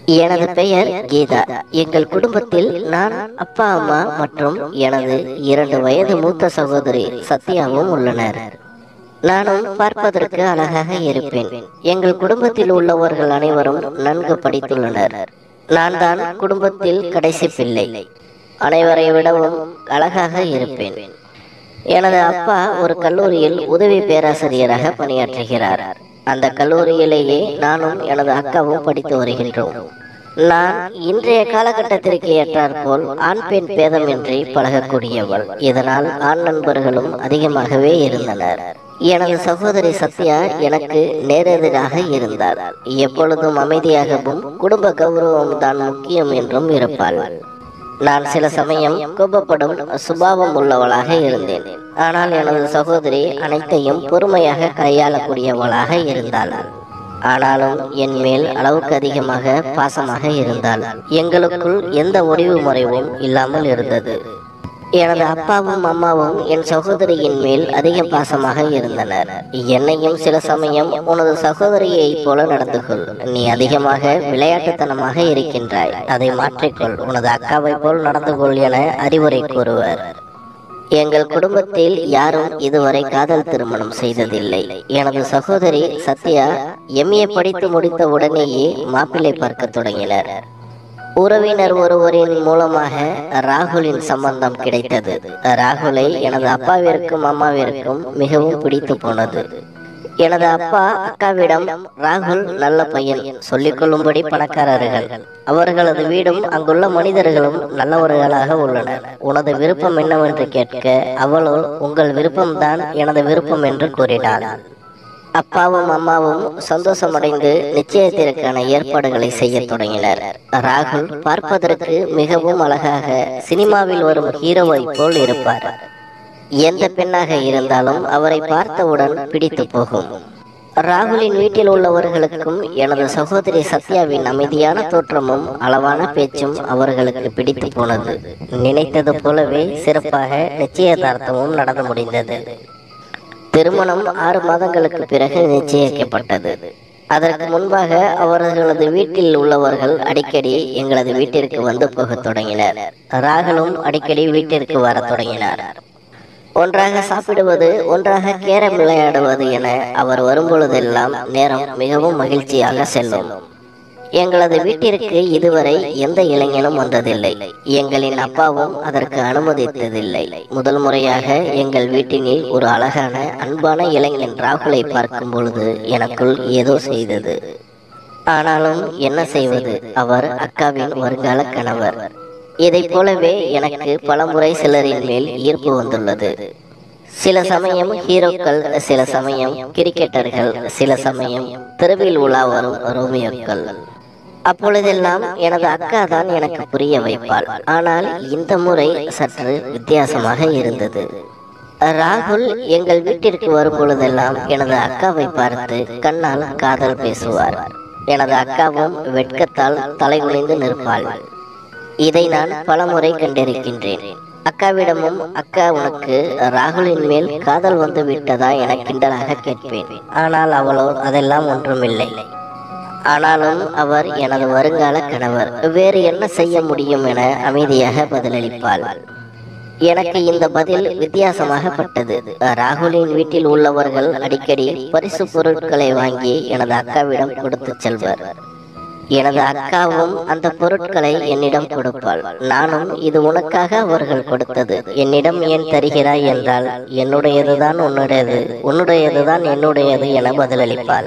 எனது பெயர் கீதா எங்கள் குடும்பத்தில் நான் அப்பா அம்மா மற்றும் எனது இரண்டு வயது மூத்த சகோதரி சத்யாவும் உள்ளனர் நானும் பார்ப்பதற்கு அழகாக இருப்பேன் எங்கள் குடும்பத்தில் உள்ளவர்கள் அனைவரும் நன்கு படித்துள்ளனர் நான் தான் குடும்பத்தில் கடைசி பிள்ளை அனைவரை விடவும் அழகாக இருப்பேன் எனது அப்பா ஒரு கல்லூரியில் உதவி பேராசிரியராக பணியாற்றுகிறார் அந்த கல்லூரியிலேயே நானும் எனது அக்காவும் படித்து வருகின்றோம் நான் இன்றைய காலகட்டத்திற்கு ஏற்றாற்போல் ஆண் பெண் பேதமின்றி பழகக்கூடியவள் இதனால் ஆண் நண்பர்களும் அதிகமாகவே இருந்தனர் எனது சகோதரி சத்யா எனக்கு நேரெதிராக இருந்தார் எப்பொழுதும் அமைதியாகவும் குடும்ப கௌரவம் தான் முக்கியம் என்றும் இருப்பாள் நான் சில சமயம் கோபப்படும் சுபாவம் உள்ளவளாக இருந்தேன் ஆனால் எனது சகோதரி அனைத்தையும் பொறுமையாக கையாளக்கூடியவளாக இருந்தாள் ஆனாலும் என் மேல் அளவுக்கு அதிகமாக பாசமாக இருந்தாள் எங்களுக்குள் எந்த ஒளிவு முறைவும் இல்லாமல் இருந்தது எனது அப்பாவும் அம்மாவும் என் சகோதரியின் மேல் அதிக பாசமாக இருந்தனர் என்னையும் சில சமயம் உனது சகோதரியைப் போல நடந்து கொள் நீ அதிகமாக விளையாட்டுத்தனமாக இருக்கின்றாய் அதை மாற்றிக்கொள் உனது அக்காவைப் போல் நடந்து கொள் என அறிவுரை கூறுவர் எங்கள் குடும்பத்தில் யாரும் இதுவரை காதல் திருமணம் செய்ததில்லை எனது சகோதரி சத்யா எம்ஏ படித்து முடித்த உடனேயே மாப்பிள்ளை பார்க்க தொடங்கினர் உறவினர் ஒருவரின் மூலமாக ராகுலின் சம்பந்தம் கிடைத்தது ராகுலை எனது அப்பாவிற்கும் அம்மாவிற்கும் மிகவும் பிடித்து போனது எனது அப்பா அக்காவிடம் ராகுல் நல்ல பையன் சொல்லிக் கொள்ளும்படி பணக்காரர்கள் அவர்களது வீடும் அங்குள்ள மனிதர்களும் நல்லவர்களாக உள்ளனர் உனது விருப்பம் என்னவென்று கேட்க அவளோ உங்கள் விருப்பம்தான் எனது விருப்பம் என்று கூறினாள் அப்பாவும் அம்மாவும் சந்தோஷமடைந்து நிச்சயத்திற்கான ஏற்பாடுகளை செய்ய தொடங்கினர் ராகுல் பார்ப்பதற்கு மிகவும் அழகாக சினிமாவில் வரும் ஹீரோவை போல் இருப்பார் எந்த பெண்ணாக இருந்தாலும் அவரை பார்த்தவுடன் பிடித்து போகும் ராகுலின் வீட்டில் உள்ளவர்களுக்கும் எனது சகோதரி சத்யாவின் அமைதியான தோற்றமும் அளவான பேச்சும் அவர்களுக்கு பிடித்து போனது நினைத்தது போலவே சிறப்பாக நிச்சயதார்த்தமும் நடந்து முடிந்தது திருமணம் ஆறு மாதங்களுக்கு பிறகு நிச்சயிக்கப்பட்டது அதற்கு முன்பாக அவர்களது வீட்டில் உள்ளவர்கள் அடிக்கடி எங்களது வீட்டிற்கு வந்து போகத் தொடங்கினர் ராகுலும் அடிக்கடி வீட்டிற்கு வரத் தொடங்கினார் ஒன்றாக சாப்பிடுவது ஒன்றாக கேரம் விளையாடுவது என அவர் வரும்பொழுதெல்லாம் நேரம் மிகவும் மகிழ்ச்சியாக செல்லும் எங்களது வீட்டிற்கு இதுவரை எந்த இளைஞனும் வந்ததில்லை எங்களின் அப்பாவும் அதற்கு அனுமதித்ததில்லை முதல் முறையாக எங்கள் வீட்டினில் ஒரு அழகான அன்பான இளைஞன் ராகுலை பார்க்கும் பொழுது எனக்குள் ஏதோ செய்தது ஆனாலும் என்ன செய்வது அவர் அக்காவின் வருங்கால கணவர் இதைப் போலவே எனக்கு பலமுறை சிலரின் மேல் ஈர்ப்பு வந்துள்ளது சில சமயம் ஹீரோக்கள் சில சமயம் கிரிக்கெட்டர்கள் சில சமயம் தெருவில் உலா வரும் ரோமியோக்கள் அப்பொழுதெல்லாம் எனது அக்கா தான் எனக்கு புரிய வைப்பாள் ஆனால் இந்த முறை சற்று வித்தியாசமாக இருந்தது ராகுல் எங்கள் வீட்டிற்கு வரும் பொழுதெல்லாம் எனது அக்காவை பார்த்து கண்ணால் காதல் பேசுவார் எனது அக்காவும் வெட்கத்தால் தலைகுனிந்து நிற்பாள் இதை நான் பலமுறை கண்டிருக்கின்றேன் அக்காவிடமும் அக்கா உனக்கு ராகுலின் மேல் காதல் வந்து விட்டதா என கிண்டலாக கேட்பேன் ஆனால் அவளோ அதெல்லாம் ஒன்றுமில்லை ஆனாலும் அவர் எனது வருங்கால கணவர் வேறு என்ன செய்ய முடியும் என அமைதியாக பதிலளிப்பாள் எனக்கு இந்த பதில் வித்தியாசமாக பட்டது ராகுலின் வீட்டில் உள்ளவர்கள் அடிக்கடி பரிசு பொருட்களை வாங்கி எனது அக்காவிடம் கொடுத்து செல்வர் எனது அக்காவும் அந்த பொருட்களை என்னிடம் கொடுப்பாள் நானும் இது உனக்காக அவர்கள் கொடுத்தது என்னிடம் ஏன் தருகிறாய் என்றால் என்னுடையதுதான் உன்னுடையது உன்னுடையதுதான் என்னுடையது என பதிலளிப்பாள்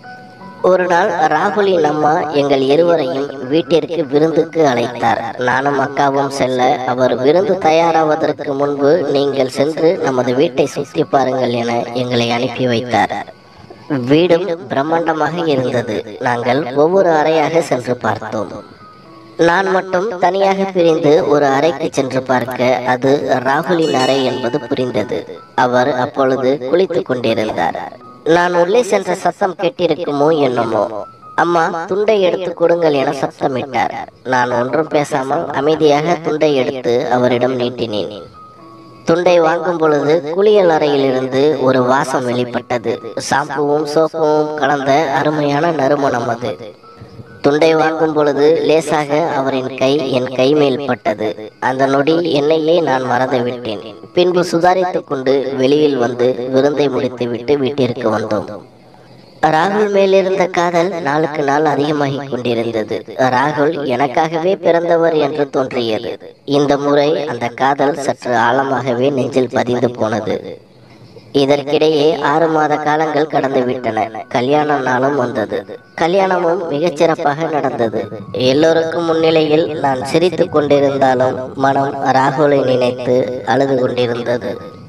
ஒரு நாள் ராகுலின் அம்மா எங்கள் இருவரையும் வீட்டிற்கு விருந்துக்கு அழைத்தார் நானும் அக்காவும் செல்ல அவர் விருந்து தயாராவதற்கு முன்பு நீங்கள் சென்று நமது வீட்டை சுற்றி பாருங்கள் என எங்களை அனுப்பி வைத்தார் வீடும் பிரம்மாண்டமாக இருந்தது நாங்கள் ஒவ்வொரு அறையாக சென்று பார்த்தோம் நான் மட்டும் தனியாக பிரிந்து ஒரு அறைக்கு சென்று பார்க்க அது ராகுலின் அறை என்பது புரிந்தது அவர் அப்பொழுது குளித்துக் கொண்டிருந்தார் நான் உள்ளே சென்ற சத்தம் கேட்டிருக்குமோ என்னமோ அம்மா துண்டை எடுத்து கொடுங்கள் என சத்தமிட்டார் நான் ஒன்றும் பேசாமல் அமைதியாக துண்டை எடுத்து அவரிடம் நீட்டினேன் துண்டை வாங்கும் பொழுது குளியல் அறையிலிருந்து ஒரு வாசம் வெளிப்பட்டது ஷாம்புவும் சோப்பும் கலந்த அருமையான நறுமணம் அது துண்டை வாங்கும் பொழுது லேசாக அவரின் கை என் கை மேல் பட்டது அந்த நொடி என்னையே நான் மறந்துவிட்டேன் பின்பு சுதாரித்துக் கொண்டு வெளியில் வந்து விருந்தை முடித்துவிட்டு வீட்டிற்கு வந்தோம் ராகுல் மேலிருந்த காதல் நாளுக்கு நாள் அதிகமாகிக் கொண்டிருந்தது ராகுல் எனக்காகவே பிறந்தவர் என்று தோன்றியது இந்த முறை அந்த காதல் சற்று ஆழமாகவே நெஞ்சில் பதிந்து போனது இதற்கிடையே ஆறு மாத காலங்கள் கடந்து விட்டன கல்யாண நாளும் வந்தது கல்யாணமும் மிகச் சிறப்பாக நடந்தது எல்லோருக்கும் முன்னிலையில் நான் சிரித்துக் கொண்டிருந்தாலும் மனம் ராகுலை நினைத்து அழுது கொண்டிருந்தது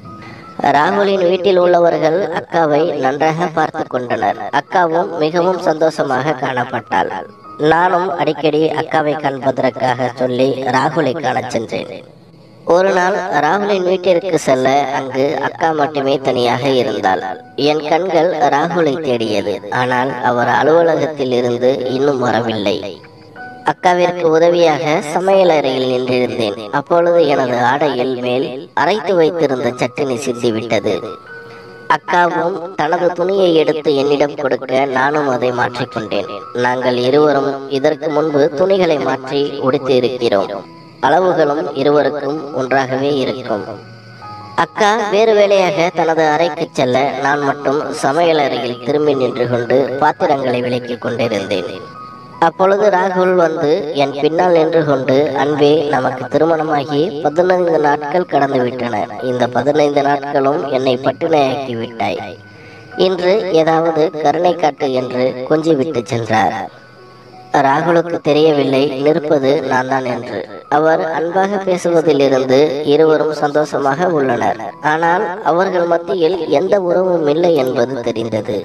ராகுலின் வீட்டில் உள்ளவர்கள் அக்காவை நன்றாக பார்த்து கொண்டனர் அக்காவும் மிகவும் சந்தோஷமாக காணப்பட்டாள் நானும் அடிக்கடி அக்காவை காண்பதற்காக சொல்லி ராகுலை காணச் சென்றேன் ஒரு நாள் ராகுலின் வீட்டிற்கு செல்ல அங்கு அக்கா மட்டுமே தனியாக இருந்தாள் என் கண்கள் ராகுலை தேடியது ஆனால் அவர் அலுவலகத்தில் இருந்து இன்னும் வரவில்லை அக்காவிற்கு உதவியாக சமையலறையில் நின்றிருந்தேன் அப்பொழுது எனது ஆடையில் மேல் அரைத்து வைத்திருந்த சட்டினி சிந்திவிட்டது அக்காவும் தனது துணியை எடுத்து என்னிடம் கொடுக்க நானும் அதை மாற்றிக்கொண்டேன் நாங்கள் இருவரும் இதற்கு முன்பு துணிகளை மாற்றி உடுத்தி இருக்கிறோம் அளவுகளும் இருவருக்கும் ஒன்றாகவே இருக்கும் அக்கா வேறு வேலையாக தனது அறைக்கு செல்ல நான் மட்டும் சமையலறையில் திரும்பி நின்று கொண்டு பாத்திரங்களை விலக்கிக் கொண்டிருந்தேன் அப்பொழுது ராகுல் வந்து என் பின்னால் நின்று கொண்டு அன்பே நமக்கு திருமணமாகி பதினைந்து நாட்கள் கடந்து விட்டன இந்த பதினைந்து நாட்களும் என்னை பட்டினையாக்கி விட்டாய் இன்று ஏதாவது கருணை காட்டு என்று கொஞ்சி விட்டு சென்றார் ராகுலுக்கு தெரியவில்லை நிற்பது நான் தான் என்று அவர் அன்பாக பேசுவதிலிருந்து இருவரும் சந்தோஷமாக உள்ளனர் ஆனால் அவர்கள் மத்தியில் எந்த உறவும் இல்லை என்பது தெரிந்தது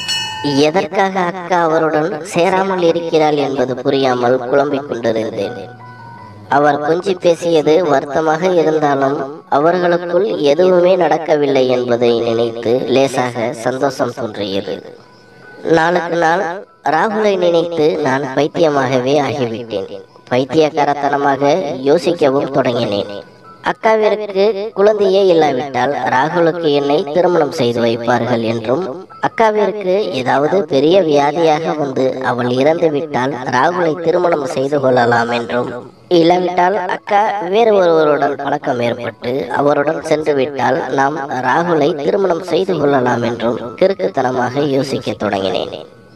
எதற்காக அக்கா அவருடன் சேராமல் இருக்கிறாள் என்பது புரியாமல் குழம்பிக் கொண்டிருந்தேன் அவர் கொஞ்சி பேசியது வருத்தமாக இருந்தாலும் அவர்களுக்குள் எதுவுமே நடக்கவில்லை என்பதை நினைத்து லேசாக சந்தோஷம் தோன்றியது நாளுக்கு நாள் ராகுலை நினைத்து நான் பைத்தியமாகவே ஆகிவிட்டேன் பைத்தியக்காரத்தனமாக யோசிக்கவும் தொடங்கினேன் அக்காவிற்கு குழந்தையே இல்லாவிட்டால் ராகுலுக்கு என்னை திருமணம் செய்து வைப்பார்கள் என்றும் அக்காவிற்கு ஏதாவது பெரிய வியாதியாக வந்து அவள் இறந்து விட்டால் ராகுலை திருமணம் செய்து கொள்ளலாம் என்றும் இல்லாவிட்டால் அக்கா வேறு ஒருவருடன் பழக்கம் ஏற்பட்டு அவருடன் சென்று விட்டால் நாம் ராகுலை திருமணம் செய்து கொள்ளலாம் என்றும் கிறுக்குத்தனமாக யோசிக்க தொடங்கினேன்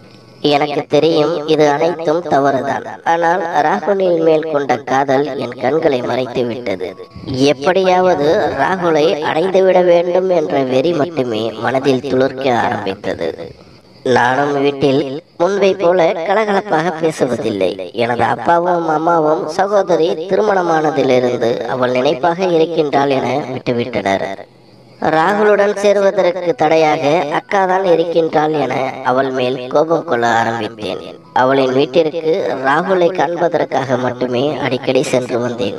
எனக்கு தெரியும் இது அனைத்தும் தவறுதான் ஆனால் ராகுலின் மேல் கொண்ட காதல் என் கண்களை மறைத்து விட்டது எப்படியாவது ராகுலை அடைந்துவிட வேண்டும் என்ற வெறி மட்டுமே மனதில் துளிர்க்க ஆரம்பித்தது நானும் வீட்டில் முன்பை போல கலகலப்பாக பேசுவதில்லை எனது அப்பாவும் அம்மாவும் சகோதரி திருமணமானதிலிருந்து அவள் நினைப்பாக இருக்கின்றாள் என விட்டுவிட்டனர் ராகுலுடன் சேருவதற்கு தடையாக அக்கா தான் இருக்கின்றாள் என அவள் மேல் கோபம் கொள்ள ஆரம்பித்தேன் அவளின் வீட்டிற்கு ராகுலை காண்பதற்காக மட்டுமே அடிக்கடி சென்று வந்தேன்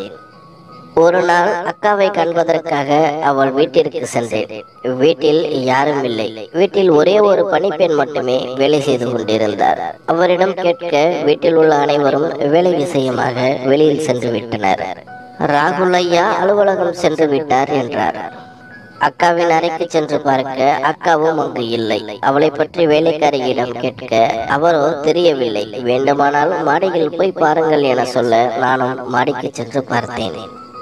ஒரு நாள் அக்காவை காண்பதற்காக அவள் வீட்டிற்கு சென்றேன் வீட்டில் யாரும் இல்லை வீட்டில் ஒரே ஒரு பணிப்பெண் மட்டுமே வேலை செய்து கொண்டிருந்தார் அவரிடம் கேட்க வீட்டில் உள்ள அனைவரும் வேலை விஷயமாக வெளியில் சென்று விட்டனர் ராகுல் ஐயா அலுவலகம் சென்று விட்டார் என்றார் அக்காவின் அறைக்கு சென்று பார்க்க அக்காவும் அங்கு இல்லை அவளை பற்றி வேலைக்காரியிடம் கேட்க அவரோ தெரியவில்லை வேண்டுமானால் மாடியில் போய் பாருங்கள் என சொல்ல நானும் மாடிக்கு சென்று பார்த்தேன்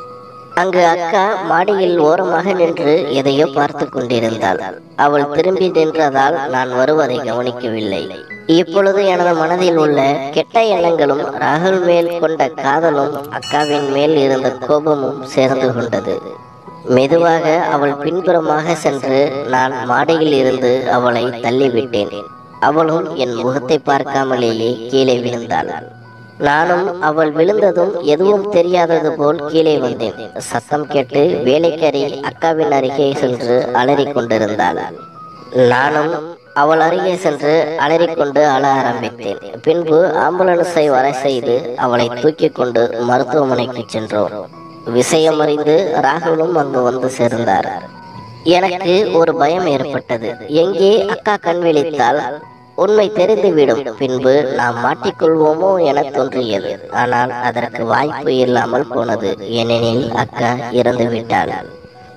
அங்கு அக்கா மாடியில் ஓரமாக நின்று எதையோ பார்த்து கொண்டிருந்தாள் அவள் திரும்பி நின்றதால் நான் வருவதை கவனிக்கவில்லை இப்பொழுது எனது மனதில் உள்ள கெட்ட எண்ணங்களும் ராகுல் மேல் கொண்ட காதலும் அக்காவின் மேல் இருந்த கோபமும் சேர்ந்து கொண்டது மெதுவாக அவள் பின்புறமாக சென்று நான் மாடியில் இருந்து அவளை தள்ளிவிட்டேன் அவளும் என் முகத்தை பார்க்காமலேயே கீழே விழுந்தாள் நானும் அவள் விழுந்ததும் எதுவும் தெரியாதது போல் கீழே வந்தேன் சத்தம் கேட்டு வேலைக்காரி அக்காவின் அருகே சென்று அலறிக் கொண்டிருந்தாள் நானும் அவள் அருகே சென்று அலறிக்கொண்டு அழ ஆரம்பித்தேன் பின்பு ஆம்புலன்ஸை வர செய்து அவளை தூக்கி கொண்டு மருத்துவமனைக்கு சென்றோம் விஷயம் அறிந்து ராகுலும் அங்கு வந்து சேர்ந்தார் எனக்கு ஒரு பயம் ஏற்பட்டது எங்கே அக்கா கண் விழித்தால் உண்மை தெரிந்துவிடும் பின்பு நாம் மாட்டிக்கொள்வோமோ என தோன்றியது ஆனால் அதற்கு வாய்ப்பு இல்லாமல் போனது ஏனெனில் அக்கா இறந்து விட்டாள்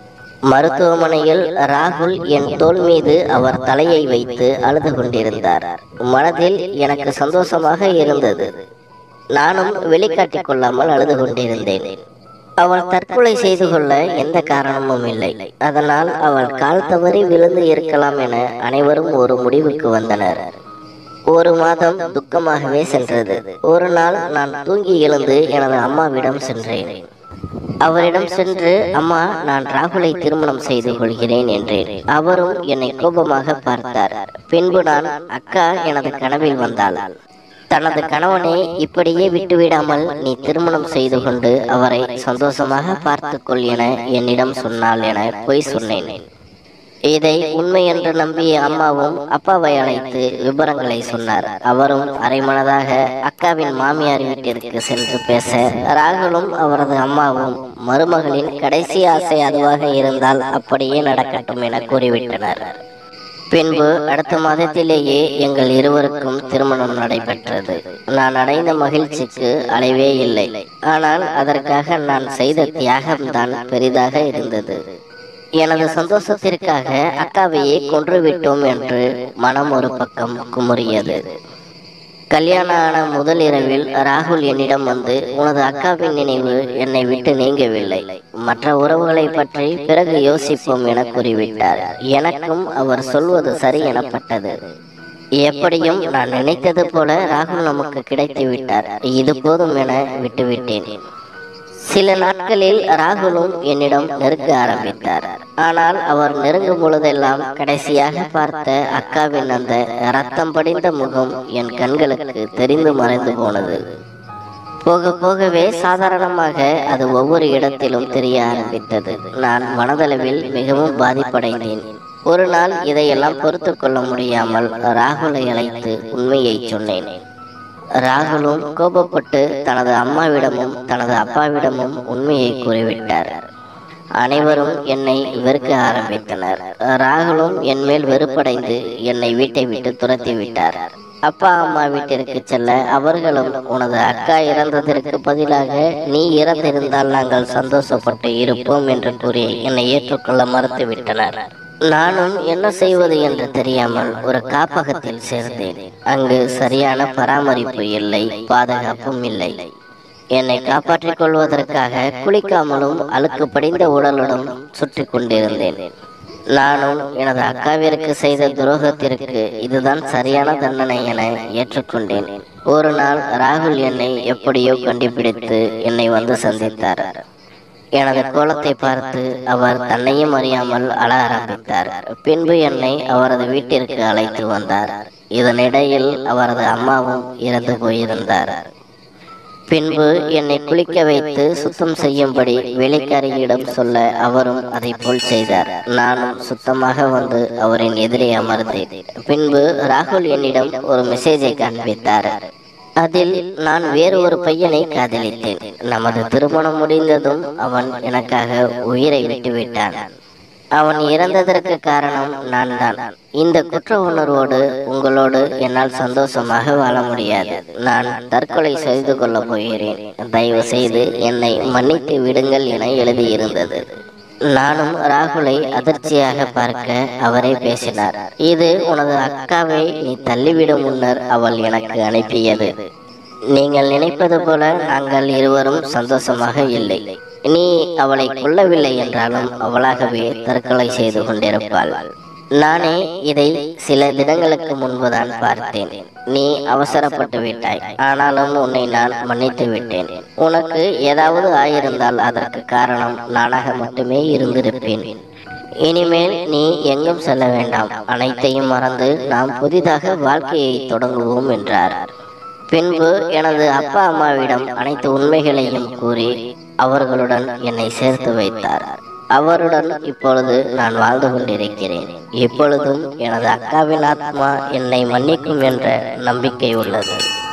மருத்துவமனையில் ராகுல் என் தோள் மீது அவர் தலையை வைத்து அழுது கொண்டிருந்தார் மனதில் எனக்கு சந்தோஷமாக இருந்தது நானும் வெளிக்காட்டிக் கொள்ளாமல் அழுது கொண்டிருந்தேன் அவள் தற்கொலை செய்து கொள்ள எந்த காரணமும் இல்லை அதனால் அவள் கால் தவறி விழுந்து இருக்கலாம் என அனைவரும் ஒரு முடிவுக்கு வந்தனர் ஒரு மாதம் துக்கமாகவே சென்றது ஒரு நாள் நான் தூங்கி எழுந்து எனது அம்மாவிடம் சென்றேன் அவரிடம் சென்று அம்மா நான் ராகுலை திருமணம் செய்து கொள்கிறேன் என்றேன் அவரும் என்னை கோபமாக பார்த்தார் பின்பு நான் அக்கா எனது கனவில் வந்தாள் தனது கணவனை இப்படியே விட்டுவிடாமல் நீ திருமணம் செய்து கொண்டு அவரை சந்தோஷமாக பார்த்துக்கொள் என என்னிடம் சொன்னாள் என பொய் சொன்னேன் இதை உண்மை என்று நம்பிய அம்மாவும் அப்பாவை அழைத்து விவரங்களை சொன்னார் அவரும் அரைமனதாக அக்காவின் மாமியார் வீட்டிற்கு சென்று பேச ராகுலும் அவரது அம்மாவும் மருமகளின் கடைசி ஆசை அதுவாக இருந்தால் அப்படியே நடக்கட்டும் என கூறிவிட்டனர் பின்பு அடுத்த மாதத்திலேயே எங்கள் இருவருக்கும் திருமணம் நடைபெற்றது நான் அடைந்த மகிழ்ச்சிக்கு அளவே இல்லை ஆனால் அதற்காக நான் செய்த தியாகம்தான் பெரிதாக இருந்தது எனது சந்தோஷத்திற்காக அக்காவையே கொன்று விட்டோம் என்று மனம் ஒரு பக்கம் குமுறியது கல்யாணம் ஆன முதல் இரவில் ராகுல் என்னிடம் வந்து உனது அக்காவின் நினைவு என்னை விட்டு நீங்கவில்லை மற்ற உறவுகளை பற்றி பிறகு யோசிப்போம் என கூறிவிட்டார் எனக்கும் அவர் சொல்வது சரி எனப்பட்டது எப்படியும் நான் நினைத்தது போல ராகுல் நமக்கு கிடைத்து விட்டார் இது போதும் என விட்டுவிட்டேன் சில நாட்களில் ராகுலும் என்னிடம் நெருங்க ஆரம்பித்தார் ஆனால் அவர் நெருங்கும் பொழுதெல்லாம் கடைசியாக பார்த்த அக்காவின் அந்த ரத்தம் படிந்த முகம் என் கண்களுக்கு தெரிந்து மறைந்து போனது போக போகவே சாதாரணமாக அது ஒவ்வொரு இடத்திலும் தெரிய ஆரம்பித்தது நான் மனதளவில் மிகவும் பாதிப்படைந்தேன் ஒரு நாள் இதையெல்லாம் பொறுத்து கொள்ள முடியாமல் ராகுலை அழைத்து உண்மையை சொன்னேன் ராகுலும் கோபப்பட்டு தனது அம்மாவிடமும் தனது அப்பாவிடமும் உண்மையை கூறிவிட்டார் அனைவரும் என்னை வெறுக்க ஆரம்பித்தனர் ராகுலும் என் மேல் வெறுப்படைந்து என்னை வீட்டை விட்டு துரத்தி விட்டார் அப்பா அம்மா வீட்டிற்கு செல்ல அவர்களும் உனது அக்கா இறந்ததற்கு பதிலாக நீ இறந்திருந்தால் நாங்கள் சந்தோஷப்பட்டு இருப்போம் என்று கூறி என்னை ஏற்றுக்கொள்ள மறுத்துவிட்டனர் நானும் என்ன செய்வது என்று தெரியாமல் ஒரு காப்பகத்தில் சேர்ந்தேன் அங்கு சரியான பராமரிப்பு இல்லை பாதுகாப்பும் இல்லை என்னை காப்பாற்றிக் கொள்வதற்காக குளிக்காமலும் அழுக்கு படிந்த உடலுடன் சுற்றி கொண்டிருந்தேன் நானும் எனது அக்காவிற்கு செய்த துரோகத்திற்கு இதுதான் சரியான தண்டனை என ஏற்றுக்கொண்டேன் ஒரு நாள் ராகுல் என்னை எப்படியோ கண்டுபிடித்து என்னை வந்து சந்தித்தார் எனது கோலத்தை பார்த்து அவர் தன்னையும் அறியாமல் அழ ஆரம்பித்தார் பின்பு என்னை அவரது வீட்டிற்கு அழைத்து வந்தார் இதனிடையில் அவரது அம்மாவும் இறந்து போயிருந்தார் பின்பு என்னை குளிக்க வைத்து சுத்தம் செய்யும்படி வேலைக்காரியிடம் சொல்ல அவரும் அதை போல் செய்தார் நானும் சுத்தமாக வந்து அவரின் எதிரே அமர்ந்தேன் பின்பு ராகுல் என்னிடம் ஒரு மெசேஜை காண்பித்தார் அதில் நான் வேறு ஒரு பையனை காதலித்தேன் நமது திருமணம் முடிந்ததும் அவன் எனக்காக உயிரை விட்டுவிட்டான் அவன் இறந்ததற்கு காரணம் நான் தான் இந்த குற்ற உணர்வோடு உங்களோடு என்னால் சந்தோஷமாக வாழ முடியாது நான் தற்கொலை செய்து கொள்ளப் போகிறேன் தயவு செய்து என்னை மன்னித்து விடுங்கள் என எழுதியிருந்தது நானும் ராகுலை அதிர்ச்சியாக பார்க்க அவரே பேசினார் இது உனது அக்காவை நீ தள்ளிவிடும் முன்னர் அவள் எனக்கு அனுப்பியது நீங்கள் நினைப்பது போல நாங்கள் இருவரும் சந்தோஷமாக இல்லை நீ அவளை கொல்லவில்லை என்றாலும் அவளாகவே தற்கொலை செய்து கொண்டிருப்பாள் நானே இதை சில தினங்களுக்கு முன்புதான் பார்த்தேன் நீ அவசரப்பட்டு விட்டாய் ஆனாலும் உன்னை நான் மன்னித்து விட்டேன் உனக்கு ஏதாவது ஆயிருந்தால் அதற்கு காரணம் நானாக மட்டுமே இருந்திருப்பேன் இனிமேல் நீ எங்கும் செல்ல வேண்டாம் அனைத்தையும் மறந்து நாம் புதிதாக வாழ்க்கையை தொடங்குவோம் என்றார் பின்பு எனது அப்பா அம்மாவிடம் அனைத்து உண்மைகளையும் கூறி அவர்களுடன் என்னை சேர்த்து வைத்தார் அவருடன் இப்பொழுது நான் வாழ்ந்து கொண்டிருக்கிறேன் இப்பொழுதும் எனது அக்காவின் ஆத்மா என்னை மன்னிக்கும் என்ற நம்பிக்கை உள்ளது